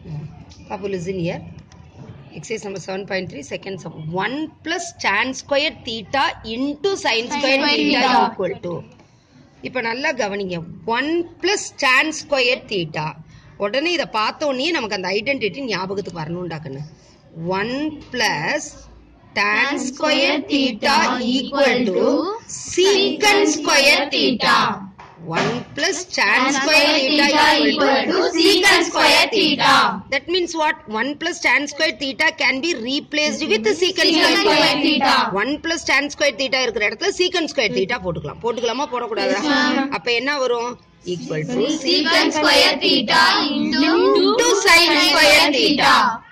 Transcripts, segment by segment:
Papu, listen here. Exercise number 7.3, second sum. 1 plus tan square theta into sin square theta equal to. இப்போ நல்லா கவனிங்க 1 plus tan square theta. உடனே இதை பார்த்த உடனே நமக்கு அந்த ஐடென்டிட்டி ஞாபகத்துக்கு வரணும்டாக்குன்னு 1 plus tan square theta equal to secant square theta. 1 plus tan square theta equal to secant square theta. That means what? 1 plus tan square theta can be replaced with secant square theta. 1 plus tan square theta இருக்கிற இடத்துல secant square theta போட்டுக்கலாம் போட்டுக்கலாமா போடக்கூடாதா அப்ப என்ன வரும் equal to secant square theta into sin square theta.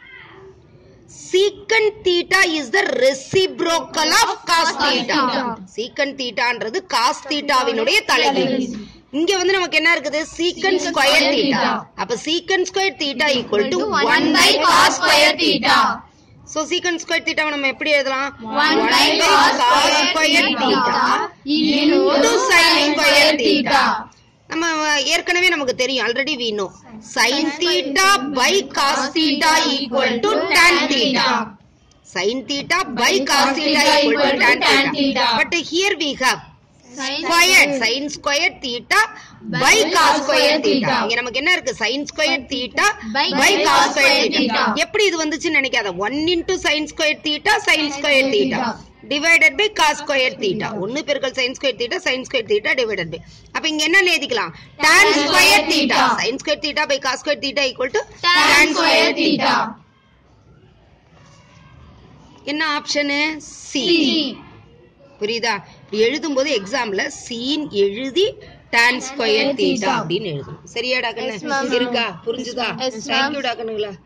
secant theta is the reciprocal of cos theta. secant thetaன்றது cos thetaவினுடைய தலைகீழ் இங்க வந்து நமக்கு என்ன இருக்குது secant square theta அப்ப secant square theta equal to 1 by cos square theta so secant square theta நம்ம எப்படி எழுதலாம் 1 by cos square theta into sin square theta நம்ம ஏற்கனவே நமக்கு தெரியும் already we know sin theta by cos theta equal to tan theta sin theta by cos theta equal to tan theta but here we have squared sin squared theta by cos squared theta இங்க நமக்கு என்ன இருக்கு sin squared theta by cos squared theta எப்படி இது வந்துச்சுன்னு நினைக்காத 1 into sin squared theta sin squared theta divided by cos squared theta ஒன்னு பெருக்கல் sin squared theta sin squared theta divided by அப்ப இங்க என்ன எழுதிக்கலாம் tan squared theta sin squared theta by cos squared theta equal to tan squared theta என்ன option C புரியுதா இப்படி எழுதும்போது எக்ஸாம்ல சீன் எழுதி tan ஸ்கொயர் தீட்டா அப்படின்னு எழுதணும் சரியாடா கண்ணு இருக்கா புரிஞ்சுதா தேங்க்யூ டா கண்ணுங்களா